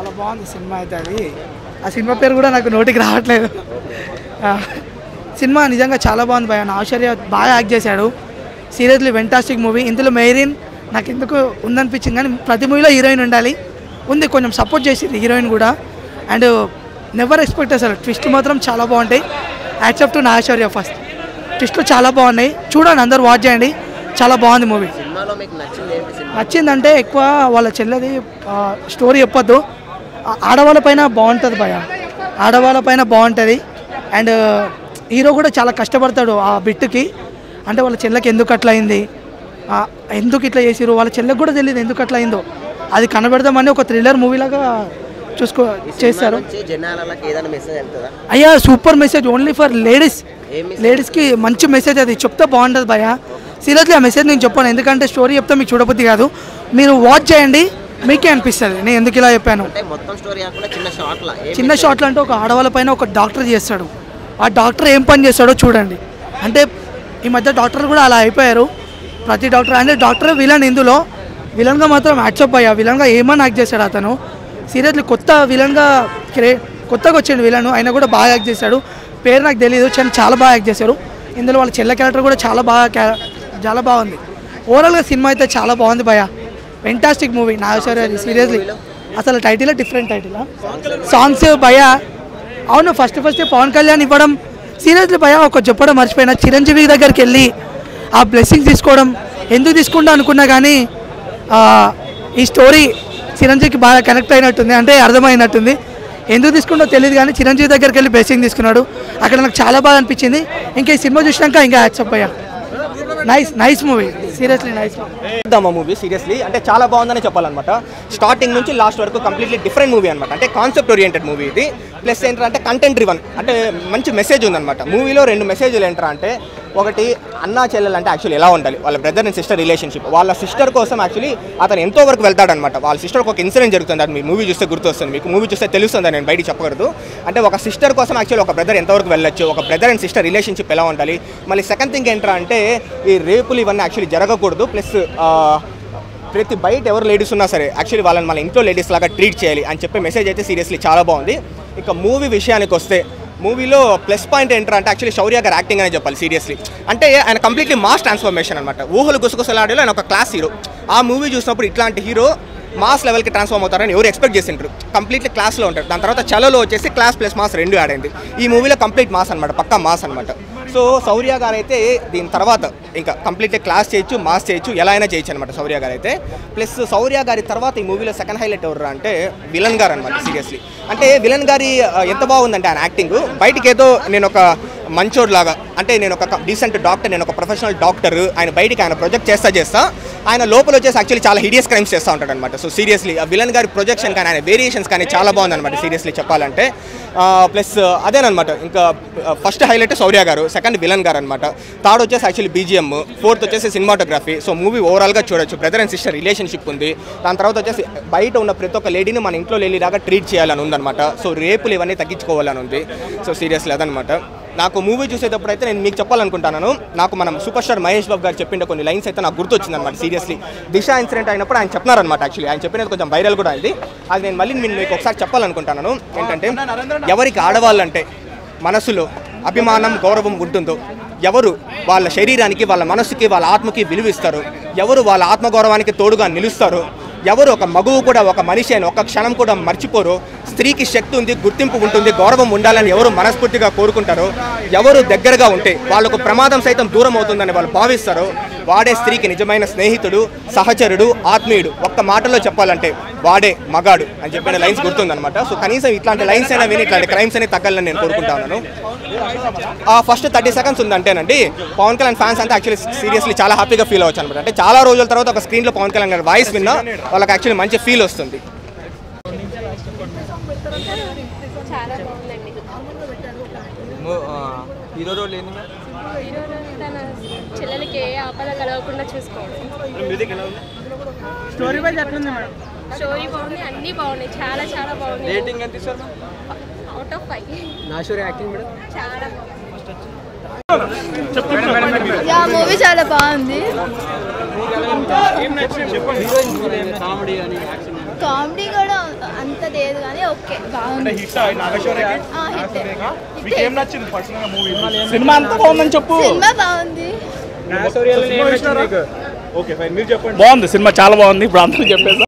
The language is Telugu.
చాలా బాగుంది సినిమా అయితే అది ఆ సినిమా పేరు కూడా నాకు నోటికి రావట్లేదు ఆ, సినిమా నిజంగా చాలా బాగుంది భయ ఆశ్చర్య బాగా యాక్ట్ చేశాడు సీరియస్లీ వెంటాస్టిక్ మూవీ ఇందులో మెయిరిన్ నాకు ఎందుకు ఉందనిపించింది కానీ ప్రతి మూవీలో హీరోయిన్ ఉండాలి ఉంది కొంచెం సపోర్ట్ చేసింది హీరోయిన్ కూడా అండ్ నెవర్ ఎక్స్పెక్ట్ అసలు ట్విస్ట్ మాత్రం చాలా బాగుంటాయి యాక్సెప్ట్ టు నాగశౌర్య ఫస్ట్ ట్విస్ట్లు చాలా బాగున్నాయి చూడండి అందరు వాచ్ చేయండి చాలా బాగుంది మూవీ సినిమాలో మీకు నచ్చింది ఏంటి సినిమా నచ్చిందంటే ఎక్కువ వాళ్ళ చెల్లెది ఆ, స్టోరీ చెప్పొద్దు ఆ- ఆడవాళ్ళ పైన బాగుంటుంది భయ ఆడవాళ్ళ పైన బాగుంటుంది అండ్ హీరో కూడా చాలా కష్టపడతాడు ఆ బిట్టుకి అంటే వాళ్ళ చెల్లెకి ఎందుకు అట్లా అయింది ఆ, ఎందుకు ఇట్లా చేసిరు వాళ్ళ చెల్లెకి కూడా తెలియదు ఎందుకు అట్లా అయిందో అది కనబెడదామని ఒక థ్రిల్లర్ మూవీలాగా చూసుకో చేస్తారు వచ్చి జనాలకి ఏదైనా మెసేజ్ వెళ్తుందా అయ్యా super message only for ladies ఏం message? లేడీస్కి మంచి మెసేజ్ అది చెప్తే బాగుంటుంది భయ సీరియస్లీ ఆ మెసేజ్ నేను చెప్పాను ఎందుకంటే స్టోరీ చెప్తే మీకు చూడబుద్ధి కాదు మీరు వాచ్ చేయండి మీకే అనిపిస్తుంది నేను ఎందుకు ఇలా చెప్పాను అంటే మొత్తం స్టోరీ కాకుండా చిన్న షార్ట్లా ఏం చిన్న షాట్లు అంటే ఒక ఆడవాళ్ళ పైన ఒక డాక్టర్ చేస్తాడు ఆ డాక్టర్ ఏం పని చేస్తాడో చూడండి అంటే ఈ మధ్య డాక్టర్లు కూడా అలా అయిపోయారు ప్రతి డాక్టర్ అంటే డాక్టర్ విలన్ ఇందులో విలన్గా మాత్రం యాక్సెప్ట్ అయ్యా విలన్గా ఏమని యాక్ట్ చేశాడు అతను సీరియస్లీ కొత్త విలన్గా క్రే కొత్తగా వచ్చిండు విలన్ ఆయన కూడా బాగా యాక్ట్ చేశాడు పేరు నాకు తెలియదు కానీ చాలా బాగా యాక్ట్ చేశారు ఇందులో వాళ్ళ చెల్ల క్యారెక్టర్ కూడా చాలా బాగా క్యా- చాలా బాగుంది ఓవరాల్గా సినిమా అయితే చాలా బాగుంది భయ ఫెంటాస్టిక్ మూవీ నాగేశ్వర సీరియస్లీ అసలు టైటిల్ డిఫరెంట్ టైటిల్ సాంగ్స్ భయ అవును ఫస్ట్ ఫస్ట్ పవన్ కళ్యాణ్ ఇవ్వడం సీరియస్లీ భయ ఒక చెప్పడం మర్చిపోయినా చిరంజీవి దగ్గరికి వెళ్ళి ఆ బ్లెస్సింగ్ తీసుకోవడం ఎందుకు తీసుకుంటా అనుకున్నా కానీ ఆ, ఈ స్టోరీ చిరంజీవికి బాగా కనెక్ట్ అయినట్టుంది అంటే అర్థమైనట్టుంది ఎందుకు తీసుకుంటో తెలియదు కానీ చిరంజీవి దగ్గరికి వెళ్ళి బ్లెస్సింగ్ తీసుకున్నాడు అక్కడ నాకు చాలా బాగా అనిపించింది ఇంకా ఈ సినిమా చూసినాక ఇంకా యాక్సెప్ట్ అయ్యా nice nice movie seriously nice movie చూద్దాం ఆ మూవీ సీరియస్లీ అంటే చాలా బాగుందని చెప్పాలన్నమాట స్టార్టింగ్ నుంచి లాస్ట్ వరకు కంప్లీట్లీ డిఫరెంట్ మూవీ అనమాట అంటే కాన్సెప్ట్ ఓరియంటెడ్ మూవీ ఇది ప్లస్ ఏంటంటే కంటెంట్ రివన్ అంటే మంచి మెసేజ్ ఉందన్నమాట మూవీలో రెండు మెసేజ్లు ఏంటరా అంటే ఒకటి అన్నా చెల్లెలు అంటే యాక్చువల్లీ ఎలా ఉండాలి వాళ్ళ బ్రదర్ అండ్ సిస్టర్ రిలేషన్షిప్ వాళ్ళ సిస్టర్ కోసం యాక్చువల్లీ అతను ఎంతో వరకు వెళ్తాడనమాట వాళ్ళ సిస్టర్కి ఒక ఇన్సిడెంట్ జరుగుతుంది అది మీ మూవీ చూస్తే గుర్తొస్తుంది మీకు మూవీ చూస్తే తెలుస్తుంది నేను బయటికి చెప్పకూడదు అంటే ఒక సిస్టర్ కోసం యాక్చువల్లీ ఒక బ్రదర్ ఎంతవరకు వెళ్ళొచ్చు ఒక బ్రదర్ అండ్ సిస్టర్ రిలేషన్షిప్ ఎలా ఉండాలి మళ్ళీ సెకండ్ థింగ్ ఏంట్రా అంటే ఈ రేపులు ఇవన్నీ యాక్చువల్లీ జరగకూడదు ప్లస్ ప్రతి బయట ఎవరు లేడీస్ ఉన్నా సరే యాక్చువల్లీ వాళ్ళని మన ఇంట్లో లేడీస్ లాగా ట్రీట్ చేయాలి అని చెప్పే మెసేజ్ అయితే సీరియస్లీ చాలా బాగుంది ఇక మూవీ విషయానికి వస్తే మూవీలో ప్లస్ పాయింట్ ఏంటంటే అంటే యాక్చువల్లీ శౌర్య గారు యాక్టింగ్ అనే చెప్పాలి సీరియస్లీ అంటే ఆయన కంప్లీట్లీ మాస్ ట్రాన్స్ఫర్మేషన్ అనమాట ఊహలు గుసగుసలాడేలో ఆయన ఒక క్లాస్ హీరో ఆ మూవీ చూసినప్పుడు ఇట్లాంటి హీరో మాస్ లెవెల్కి ట్రాన్స్ఫార్మ్ అవుతారని ఎవరు ఎక్స్పెక్ట్ చేసింటారు కంప్లీట్లీ క్లాస్లో ఉంటారు దాని తర్వాత చలలో వచ్చేసి క్లాస్ ప్లస్ మాస్ రెండు యాడ్ అయింది ఈ మూవీలో కంప్లీట్ మాస్ అనమాట పక్కా మాస్ అనమాట సో శౌర్య గారు అయితే దీని తర్వాత ఇంకా కంప్లీట్లీ క్లాస్ చేయొచ్చు మాస్ చేయొచ్చు ఎలా అయినా చేయొచ్చు అనమాట శౌర్య గారు అయితే ప్లస్ శౌర్య గారి తర్వాత ఈ మూవీలో సెకండ్ హైలైట్ ఎవరు అంటే విలన్ గారు అనమాట సీరియస్లీ అంటే విలన్ గారి ఆ, ఎంత బాగుందంటే ఆయన యాక్టింగ్ బయటికి ఏదో నేను ఒక మంచోడ్ లాగా అంటే నేను ఒక డీసెంట్ డాక్టర్ నేను ఒక ప్రొఫెషనల్ డాక్టర్ ఆయన బయటికి ఆయన ప్రొజెక్ట్ చేస్తా చేస్తా ఆయన లోపల వచ్చేసి యాక్చువల్లీ చాలా హిడియస్ క్రైమ్స్ చేస్తూ ఉంటాడు అనమాట సో సీరియస్లీ ఆ విలన్ గారి ప్రొజెక్షన్ కానీ ఆయన వేరియేషన్స్ కానీ చాలా బాగుందన్నమాట సీరియస్లీ చెప్పాలంటే ప్లస్ అదేనమాట ఇంకా ఫస్ట్ హైలైట్ శౌర్య గారు సెకండ్ విలన్ గారు అనమాట థర్డ్ వచ్చేసి యాక్చువల్లీ బీజిఎం ఫోర్త్ వచ్చేసి సినిమాటోగ్రఫీ సో మూవీ ఓవరాల్గా చూడొచ్చు బ్రదర్ అండ్ సిస్టర్ రిలేషన్షిప్ ఉంది దాని తర్వాత వచ్చేసి బయట ఉన్న ప్రతి ఒక్క లేడీని మన ఇంట్లో లేడీలాగా ట్రీట్ చేయాలని ఉందన్నమాట సో రేపులు ఇవన్నీ తగ్గించుకోవాలని ఉంది సో సీరియస్లీ అదనమాట నాకు మూవీ చూసేటప్పుడు అయితే నేను మీకు చెప్పాలనుకుంటున్నాను నాకు మనం సూపర్ స్టార్ మహేష్ బాబు గారు చెప్పిన కొన్ని లైన్స్ అయితే నాకు గుర్తొచ్చింది అనమాట సీరియస్లీ దిశ ఇన్సిడెంట్ అయినప్పుడు ఆయన చెప్పినారనమాట యాక్చువల్లీ ఆయన చెప్పినది కొంచెం వైరల్ కూడా ఇది అది నేను మళ్ళీ నేను మీకు ఒకసారి చెప్పాలనుకుంటున్నాను ఏంటంటే ఎవరికి ఆడవాళ్ళంటే మనసులో అభిమానం గౌరవం ఉంటుందో ఎవరు వాళ్ళ శరీరానికి వాళ్ళ మనసుకి వాళ్ళ ఆత్మకి విలువిస్తారు ఎవరు వాళ్ళ ఆత్మగౌరవానికి తోడుగా నిలుస్తారు ఎవరు ఒక మగువు కూడా ఒక మనిషి అని ఒక క్షణం కూడా మర్చిపోరు స్త్రీకి శక్తి ఉంది గుర్తింపు ఉంటుంది గౌరవం ఉండాలని ఎవరు మనస్ఫూర్తిగా కోరుకుంటారో ఎవరు దగ్గరగా ఉంటే వాళ్ళకు ప్రమాదం సైతం దూరం అవుతుందని వాళ్ళు భావిస్తారో వాడే స్త్రీకి నిజమైన స్నేహితుడు సహచరుడు ఆత్మీయుడు ఒక్క మాటలో చెప్పాలంటే వాడే మగాడు అని చెప్పిన లైన్స్ గుర్తుందనమాట సో కనీసం ఇట్లాంటి లైన్స్ అయినా విని ఇట్లాంటి క్రైమ్స్ అనేది తగ్గాలని నేను కోరుకుంటా ఉన్నాను ఆ ఫస్ట్ థర్టీ సెకండ్స్ ఉందంటేనండి పవన్ కళ్యాణ్ ఫ్యాన్స్ అంతా యాక్చువల్లీ సీరియస్లీ చాలా హ్యాపీగా ఫీల్ అవచ్చు అనమాట అంటే చాలా రోజుల తర్వాత ఒక స్క్రీన్లో పవన్ కళ్యాణ్ గారి వాయిస్ విన్నా వాళ్ళకి యాక్చువల్లీ మంచి ఫీల్ వస్తుంది చాలా బాగుందండి హీరో రోల్ ఏంది హీరో తన చెల్లెలకి ఏ ఆపద కలగకుండా చూసుకోవడం మ్యూజిక్ ఎలా ఉంది స్టోరీ వైజ్ ఎట్లుంది మేడం స్టోరీ బాగుంది అన్నీ బాగున్నాయి చాలా చాలా బాగుంది రేటింగ్ ఎంత ఇస్తారు అవుట్ ఆఫ్ ఫైవ్ నాషూర్ యాక్టింగ్ మేడం చాలా యా మూవీ చాలా బాగుంది కామెడీ అని యాక్షన్ కామెడీ కూడా అంత లేదు కానీ ఓకే బాగుంది ఆ, హిట్ హిట్. నచ్చింది పర్సనల్ గా మూవీ సినిమా అంతా బాగుందని చెప్పు సినిమా బాగుంది ఓకే ఫైన్ మీరు చెప్పండి బాగుంది సినిమా చాలా బాగుంది ఇప్పుడు అందరూ చెప్పేసి